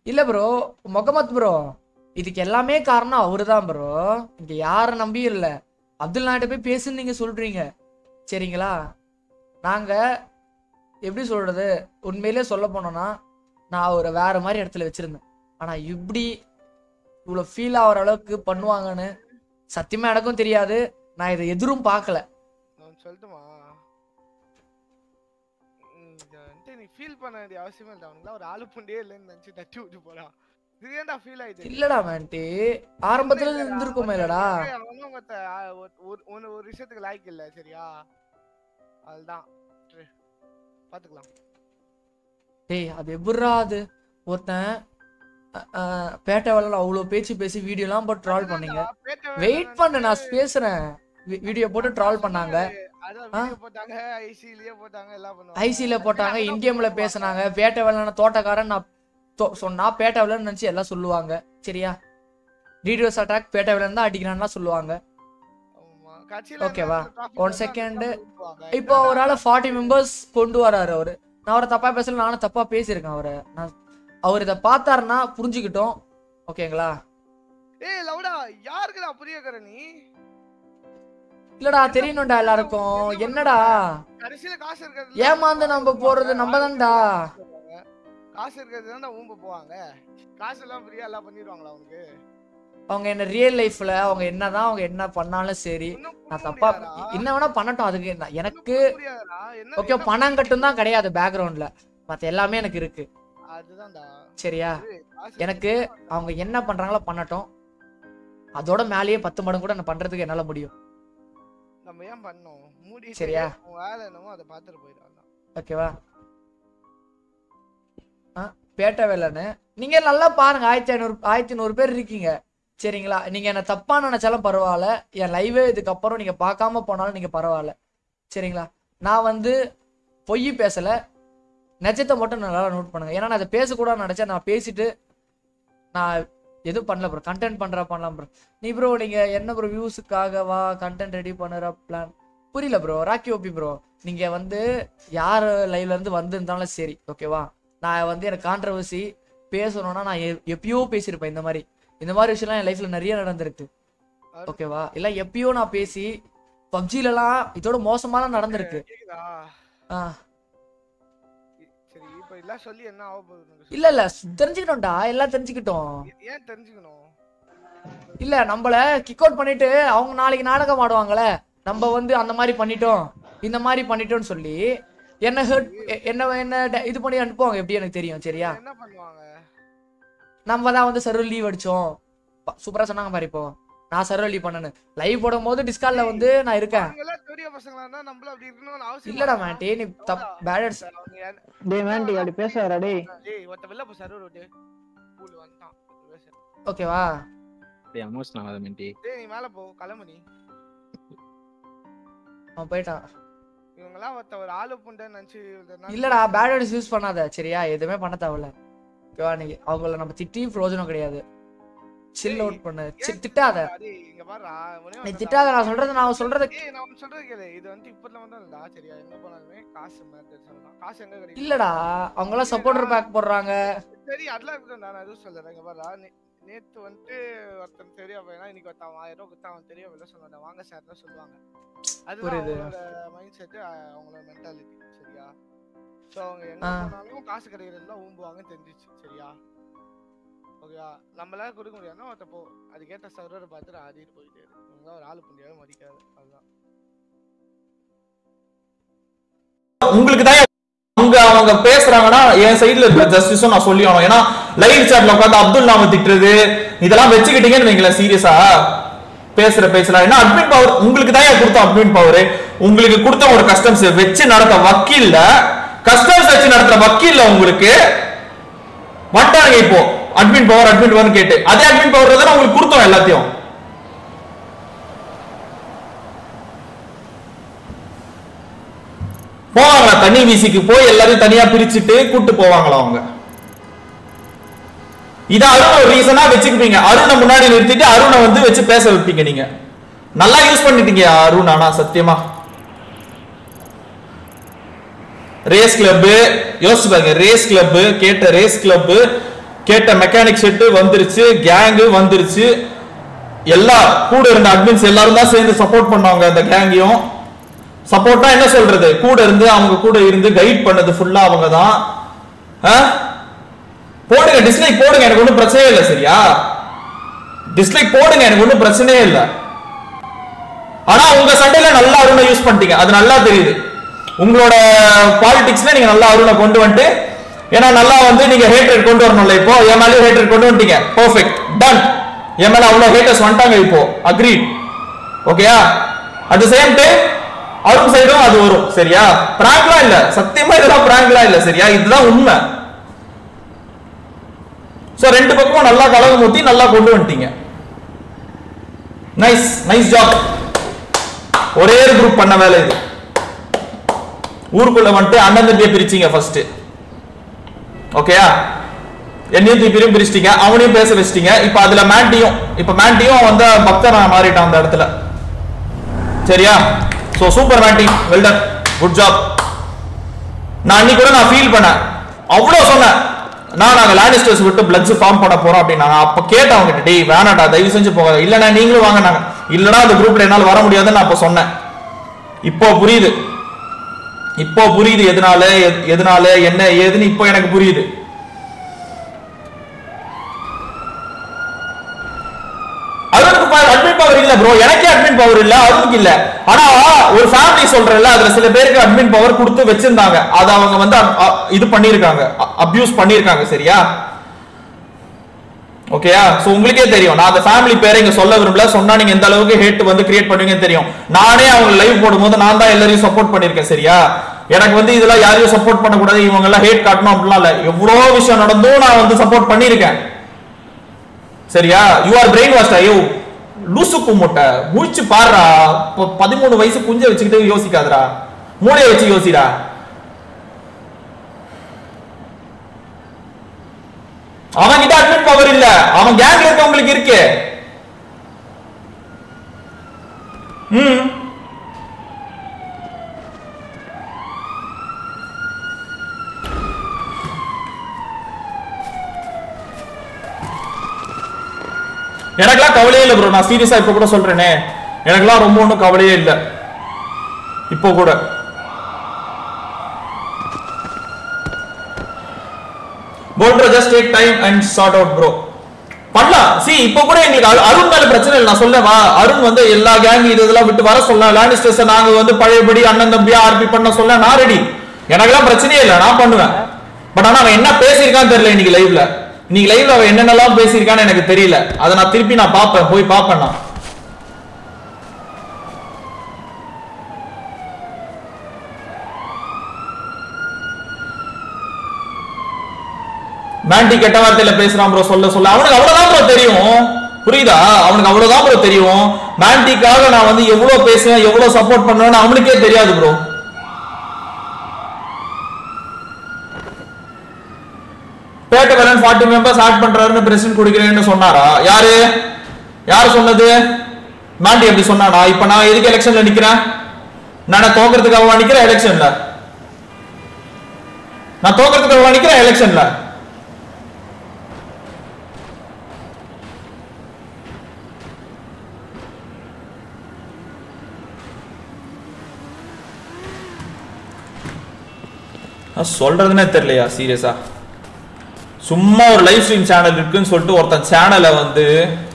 இல்ல bro Mohammed bro இதுக்கு எல்லாமே காரணம் அவரு தான் ப்ரோ இங்க யாரை நம்பியும் இல்ல அப்துல் நாட்ட போய் பேசுன்னு நீங்க சொல்றீங்க சரிங்களா நாங்க எப்படி சொல்றது உண்மையிலே சொல்ல போனோம்னா நான் அவரை வேற மாதிரி இடத்துல வச்சிருந்தேன் ஆனா இப்படி இவ்வளவு ஃபீல் ஆகுற அளவுக்கு பண்ணுவாங்கன்னு சத்தியமா எனக்கும் தெரியாது நான் இதை எதிரும் பார்க்கல நான் சொல்லட்டுமா ம், இத வந்துட்டு நீ ஃபீல் பண்ண வேண்டிய அவசியமே இல்லை அவனுக்குலாம் ஒரு ஆளு புண்டே இல்லைன்னு நினைச்சு தட்டி விட்டு போறான் இது ஏன்டா ஃபீல் ஆயிடுச்சு இல்லடா மேன்ட்டு ஆரம்பத்துல இருந்திருக்குமே இல்லடா அவனும் உங்கத்த, ஆ, ஒரு- ஒரு- ஒரு ஒரு விஷயத்துக்கு லாய்க்கு இல்ல சரியா அதுதான் விட்டுரு. பாத்துக்கலாம் டேய் அது எப்படிரா அது ஒருத்தன் அ, அ, பேட்டை வேலை அவ்வளோ பேச்சு பேசி வீடியோலாம் போட்டு ட்ரால் பண்ணீங்க வெயிட் பண்ணு நான் பேசுறேன் வீடியோ போட்டு ட்ரால் பண்ணாங்க அதான் ஆ? வீடியோ போட்டாங்க ஐசிலயே போட்டாங்க எல்லாம் பண்ணுவாங்க ஐசில போட்டாங்க இன்கேம்ல பேசுனாங்க பேட்டை வேலைன தோட்டக்காரன் நான் தோ- சொன்னா பேட்டை வேலைன்னு நினைச்சு எல்லாம் சொல்லுவாங்க சரியா டிடிஎஸ் அட்டாக் பேட்டை வேலைன்னு தான் அடிக்கிறான்லாம் சொல்லுவாங்க ஆமா. கட்சியில ஓகேவா? இருந்த traffic one வந்து second. அந்த traffic விட்டுருவாங்க. இப்போ அவரால் ஃபார்ட்டி மெம்பர்ஸ் கொண்டு வராரு அவரு நான் அவரை தப்பா பேசல நானும் தப்பா பேசியிருக்கேன் அவரை நான் அவர் இதை பார்த்தாருன்னா புரிஞ்சுக்கிட்டோம் ஓகேங்களா ஏய் லவுடா யாருக்குடா புரிய வைக்கிற நீ இல்லடா தெரியணும்டா எல்லாருக்கும் என்னடா கடைசியில காசு இருக்கிறது ஏமாந்து நம்ம போறது நம்ம தான்டா காசு இருக்கிறது தான் ஊம்ப போவாங்க காசு எல்லாம் ஃப்ரீயா எல்லாம் பண்ணிடுவாங்களா அவனுக்கு அவங்க என்ன ரியல் லைஃப்ல அவங்க என்னதான் அவங்க என்ன பண்ணாலும் சரி இன்னும் புரிய நான் தப்பா முடியாதா? என்ன வேணா பண்ணட்டும் அதுக்கு நான் எனக்கு இன்னும் புரியாதா? என்ன- ஓகே என்ன பணம் கட்டும் தான் கிடையாது பேக்ரவுண்ட்ல மத்த எல்லாமே எனக்கு இருக்கு அதுதான்டா சரியா இது காசு எனக்கு அவங்க என்ன பண்றாங்களோ பண்ணட்டும் அதோட மேலேயே பத்து மடங்கு கூட நான் பண்றதுக்கு என்னால முடியும் நம்ம ஏன் பண்ணோம் மூடி சரியா? உன் வேலை என்னமோ அதை பார்த்துட்டு போயிடலாம் ஓகேவா ஆ பேட்டை வேலைன்னு நீங்க நல்லா பாருங்க ஆயிரத்தி ஐநூறு ஆயிரத்தி நூறு பேர் இருக்கீங்க சரிங்களா நீங்க என்ன தப்பா நினைச்சாலும் பரவாயில்ல என் லைவே இதுக்கப்புறம் நீங்க பார்க்காம போனாலும் நீங்க பரவாயில்ல சரிங்களா நான் வந்து பொய் பேசல நிஜத்தை மட்டும் நல்லா நோட் பண்ணுங்க ஏன்னா நான் அதை பேசக்கூடாதுன்னு நினைச்சேன் நான் பேசிட்டு நான் எதுவும் பண்ணல ப்ரோ கண்டென்ட் பண்ற பண்ணலாம் ப்ரோ நீ ப்ரோ நீங்க என்ன ப்ரோ வியூஸுக்காகவா கண்டென்ட் ரெடி பண்ணுற பிளான் புரியல ப்ரோ ராக்கி ஓபி ப்ரோ நீங்க வந்து யார் லைவ்ல இருந்து வந்திருந்தாலும் சரி ஓகேவா நான் வந்து எனக்கு கான்ட்ரவர்சி பேசணும்னா நான் எ- எப்பயோ பேசியிருப்பேன் இந்த மாதிரி இந்த மாதிரி விஷயம்லாம் என் லைஃப்ல நிறைய நடந்திருக்கு ஓகேவா இல்ல எப்பயோ நான் பேசி பப்ஜிலலாம் இதோட மோசமான நடந்திருக்கு கேக்குதா ஆ இ- சரி இப்ப எல்லாம் சொல்லி என்ன ஆக போகுதுன்னு சொல்லு. இல்ல இல்ல தெரிஞ்சுக்கிட்டோம்டா எல்லாம் தெரிஞ்சுக்கிட்டோம் ஏ- ஏன் தெரிஞ்சுக்கணும் இல்ல நம்மள கிக் அவுட் பண்ணிட்டு அவங்க நாளைக்கு நாடகம் ஆடுவாங்கல்ல நம்ம வந்து அந்த மாதிரி பண்ணிட்டோம் இந்த மாதிரி பண்ணிட்டோம்னு சொல்லி என்ன ஹர்ட் என்ன என்ன ட- இது பண்ணி அனுப்புவாங்க எப்படி எனக்கு தெரியும் சரியா என்ன பண்ணுவாங்க நம்ம தான் வந்து சர்வர் லீவ் அடிச்சோம் ப- சூப்பரா சொன்னாங்க பாரு இப்போ நான் சர்வர் லீவ் பண்ணனு லைவ் போடும் போது டிஸ்கால்ல வந்து நான் இருக்கேன் அவங்க எல்லாம் பெரிய பசங்களா இருந்தா நம்மள அப்படி இருக்கணும்னு அவசியம் இல்லடா மேட்டி நீ தப் பேடர்ஸ் அவங்க யாரு- டேய் மேண்டி அப்படி பேசாதடா டேய் டேய் ஒருத்த வெளில போ சர்வர் விட்டு பூல் வந்துட்டான் பேசு. ஓகேவா டேய் எமோஷனல் ஆகாத மென்டி டேய் நீ மேல போ கிளம்பு நீ அவன் போயிட்டான் இவங்கெல்லாம் ஒருத்த ஒரு ஆளு புண்டன்னு நினைச்சு இதெல்லாம் இல்லடா பேடர்ஸ் யூஸ் பண்ணாத சரியா எதுவுமே பண்ண தேவையில்ல ஓகேவா நீ அவங்கள நம்ம திட்டி பிரயோஜனம் கிடையாது சில் அவுட் பண்ணு சி- ஏன் திட்டாத டேய், இங்க பாருடா, ஒரே நீ ஒண்ணுதான். திட்டாத நான் சொல்றது நான் சொல்றது ஏய், நான் ஒண்ணு சொல்றது கேளு. இது வந்து இப்படிலாம் வந்தா இல்லடா, சரியா? எங்க போனாலுமே காசு matter சொல்லலாம். காசு எங்க கிடைக்கும்? இல்லடா அவங்க எல்லாம் சப்போர்ட்டர் பேக் போடுறாங்க சரி, அதெல்லாம் இருக்கட்டும்டா, நான் எதுவும் சொல்லல. இங்க பாருடா, நே- நேத்து வந்துட்டு ஒருத்தன் தெரியா பையனா, இன்னைக்கு ஒருத்தன் அவன் ஆயிரம் ரூபாய் கொடுத்தா அவன் தெரிய வெளில சொன்னான் வாங்க சார் தான் சொல்லுவாங்க அதுதான் புரியுது. அவங்களோட மைண்ட் செட் அவங்களோட மென்டாலிட்டி சரியா சோ அவங்க எங்க ஆ. போனாலும் காசு கிடைக்கிறதுலாம் ஊம்புவாங்கன்னு தெரிஞ்சிச்சு சரியா ஓகேவா நம்மளால கொடுக்க முடியாதுன்னா ஒருத்த போ அதுக்கேற்ற சர்வரை பார்த்துட்டு ஆடிட்டு போயிட்டே இருக்கு இவங்க ஒரு ஆளு புண்டியாவே மதிக்காது அதுதான் உங்களுக்கு தான் அவங்க அவங்க பேசுறாங்கன்னா என் சைடுல இருக்கிற ஜஸ்டிஸும் நான் சொல்லி ஆகணும் ஏன்னா லைவ் சாட்ல உட்காந்து அப்துல் நாம திட்டுறது இதெல்லாம் வச்சுக்கிட்டீங்கன்னு வைங்களேன் சீரியஸா பேசுற பேசலாம் ஏன்னா அட்மின் பவர் உங்களுக்கு தான் கொடுத்த அட்மின் பவர் உங்களுக்கு கொடுத்த ஒரு கஸ்டம்ஸ் வச்சு நடத்த வக்கீல்ல கஸ்டம்ஸ் வச்சு நடத்துற வக்கீல்ல உங்களுக்கு வந்துட்டாங்க இப்போ அட்மின் பவர் அட்மின் பவர் கேட்டு அதே அட்மின் பவர் தானே உங்களுக்கு கொடுத்தோம் எல்லாத்தையும் போவாங்களா தண்ணி வீசிக்கு போய் எல்லாரையும் தனியா பிரிச்சுட்டு கூட்டு போவாங்களா அவங்க இத அருண் ஒரு ரீசனா வச்சுக்கிட்டீங்க அருணை முன்னாடி நிறுத்திட்டு அருணை வந்து வச்சு பேச வைப்பீங்க நீங்க நல்லா யூஸ் பண்ணிட்டீங்க அருண் ஆனா சத்தியமா ரேஸ் கிளப் யோசிச்சு பாருங்க ரேஸ் கிளப் கேட்ட ரேஸ் கிளப் கேட்ட மெக்கானிக் செட்டு வந்துருச்சு கேங்கு வந்துருச்சு எல்லா கூட இருந்த அட்மின்ஸ் எல்லாரும் தான் சேர்ந்து சப்போர்ட் பண்ணாங்க அந்த கேங்கையும் சப்போர்ட்டா என்ன சொல்றது கூட இருந்து அவங்க கூட இருந்து கைட் பண்ணது ஃபுல்லா அவங்க தான் போடுங்க டிஸ்லைக் போடுங்க எனக்கு ஒன்றும் பிரச்சனையே இல்லை சரியா டிஸ்லைக் போடுங்க எனக்கு ஒன்றும் பிரச்சனையே இல்லை ஆனா உங்க சண்டையில நல்லா அருணை யூஸ் பண்ணிட்டீங்க அது நல்லா தெரியுது உங்களோட பாலிடிக்ஸ்ல நீங்க நல்லா அருணை கொண்டு வந்துட்டு ஏன்னா நல்லா வந்து நீங்க ஹேட்ரேட் கொண்டு வரணும்ல இப்போ என் மேலே ஹேட்ரேட் கொண்டு வந்துட்டீங்க பெர்ஃபெக்ட் டன் என் மேல அவ்வளவு ஹேட்டர்ஸ் வந்துட்டாங்க இப்போ அக்ரீட் ஓகேயா அட் சேம் டைம் அருண் சைடும் அது வரும் சரியா பிராங்க்லாம் இல்ல சத்தியமா இதெல்லாம் பிராங்க்லாம் இல்ல சரியா இதுதான் உண்மை சோ ரெண்டு பக்கமும் நல்லா கலகம் ஊத்தி நல்லா கொண்டு வந்துட்டீங்க நைஸ் நைஸ் ஜாப் ஒரே ஒரு குரூப் பண்ண வேலை இது ஊருக்குள்ள வந்துட்டு அண்ணன் தம்பியை பிரிச்சீங்க ஃபர்ஸ்ட் ஓகேயா என்னையும் தீப்பிரியும் பிரிச்சிட்டீங்க அவனையும் பேச வச்சிட்டீங்க இப்ப அதுல மேண்டியும் இப்ப மேண்டியும் வந்து பக்தனா மாறிட்டான் அந்த இடத்துல சரியா so super Mandy well done good job நான் அன்னைக்கு கூட நான் ஃபீல் பண்ணேன் அவ்வளவு சொன்னேன் நான் நாங்க லேனிஸ்டர்ஸ் விட்டு பிளட்ஸ் ஃபார்ம் பண்ண போறோம் அப்படின்னாங்க அப்ப கேட்டேன் அவங்க கிட்ட டேய் வேணாடா தயவு செஞ்சு போகாத இல்லனா நீங்களும் வாங்க நாங்க இல்லனா அந்த குரூப்ல என்னால வர முடியாதுன்னு நான் அப்ப சொன்னேன் இப்போ புரியுது இப்போ புரியுது எதனால எது- எதனால என்ன ஏதுன்னு இப்போ எனக்கு புரியுது அருணுக்கு அட்மிட் பவர் இல்ல ப்ரோ எனக்கே அட்மிட் பவர் இல்ல அருணுக்கு இல்ல ஆனா ஒரு ஃபேமிலி சொல்றேன்ல அதுல சில பேருக்கு அட்மிட் பவர் கொடுத்து வச்சிருந்தாங்க அதை அவங்க வந்து அ- அ- இது பண்ணிருக்காங்க அபியூஸ் பண்ணிருக்காங்க சரியா ஓகேயா சோ உங்களுக்கே தெரியும் நான் அந்த ஃபேமிலி பேரை இங்க சொல்ல விரும்பல சொன்னா நீங்க எந்த அளவுக்கு ஹேட் வந்து கிரியேட் பண்ணுவீங்கன்னு தெரியும் நானே அவங்க லைவ் போடும்போது நான் தான் எல்லாரையும் சப்போர்ட் பண்ணிருக்கேன் சரியா எனக்கு வந்து இதெல்லாம் யாரையும் சப்போர்ட் பண்ணக்கூடாது இவங்க எல்லாம் ஹேட் காட்டணும் அப்படிலாம் இல்ல எவ்வளவு விஷயம் நடந்தும் நான் வந்து சப்போர்ட் பண்ணிருக்கேன் சரியா யூ ஆர் பிரெயின் வாஷ்ட் ஐயோ லூசு கும்முட்ட முழிச்சு பாடுறா இப்போ பதிமூணு வயசு குஞ்ச வச்சுக்கிட்டு யோசிக்காதடா மூளைய வச்சு யோசிடா அவன் கிட்ட அட்மிட் பவர் இல்ல அவன் கேங்ல இருக்கவங்களுக்கு இருக்கு ம் எனக்கெல்லாம் கவலையே இல்லை ப்ரோ நான் சீரியஸா இப்ப கூட சொல்றேனே எனக்கெல்லாம் ரொம்ப ஒன்றும் கவலையே இல்லை இப்போ கூட போல்ட்ரோ just take time and sort out bro பண்ணலாம் சி இப்போ கூட எங்களுக்கு அரு- அருண் மேல பிரச்சனை இல்லை நான் சொல்லவா அருண் வந்து எல்லா கேங் இது இதெல்லாம் விட்டு வர சொல்லலாம் லேண்டிஸ்டர்ஸ் நாங்க வந்து பழையபடி அண்ணன் தம்பியா ஆர்பி பண்ண சொல்ல நான் ரெடி எனக்கெல்லாம் பிரச்சனையே இல்லை நான் பண்ணுவேன் பட் ஆனா அவன் என்ன பேசியிருக்கான்னு தெரியல இன்னைக்கு லைவ்ல இன்னைக்கு லைவ்ல அவன் என்னென்னலாம் பேசியிருக்கான்னு எனக்கு தெரியல அதை நான் திருப்பி நான் பார்ப்பேன் போய் பார்ப்பேன் நான் மேண்டி கெட்ட வார்த்தையில பேசுறான் ப்ரோ சொல்ல சொல்ல அவனுக்கு அவ்வளவுதான் ப்ரோ தெரியும் புரியுதா அவனுக்கு அவ்வளவுதான் ப்ரோ தெரியும் மேண்டிக்காக நான் வந்து எவ்வளவு பேசுவேன் எவ்வளவு சப்போர்ட் பண்ணுவேன்னு அவனுக்கே தெரியாது bro Petta Velan forty members add பண்றாருன்னு பிரசிடன்ட் கொடுக்குறேன்னு சொன்னாரா யாரு யார் சொன்னது மாண்டி அப்படி சொன்னானா இப்ப நான் எதுக்கு எலெக்ஷன்ல நிக்கிறேன் நான் தோக்கிறதுக்காக நிக்கிறேன் எலெக்ஷன்ல நான் தோக்கிறதுக்காக நிக்கிறேன் எலெக்ஷன்ல நான் சொல்றதுனே தெரியலையா சீரியஸா சும்மா ஒரு லைவ் ஸ்ட்ரீம் சேனல் இருக்குன்னு சொல்லிட்டு ஒருத்தன் சேனலை வந்து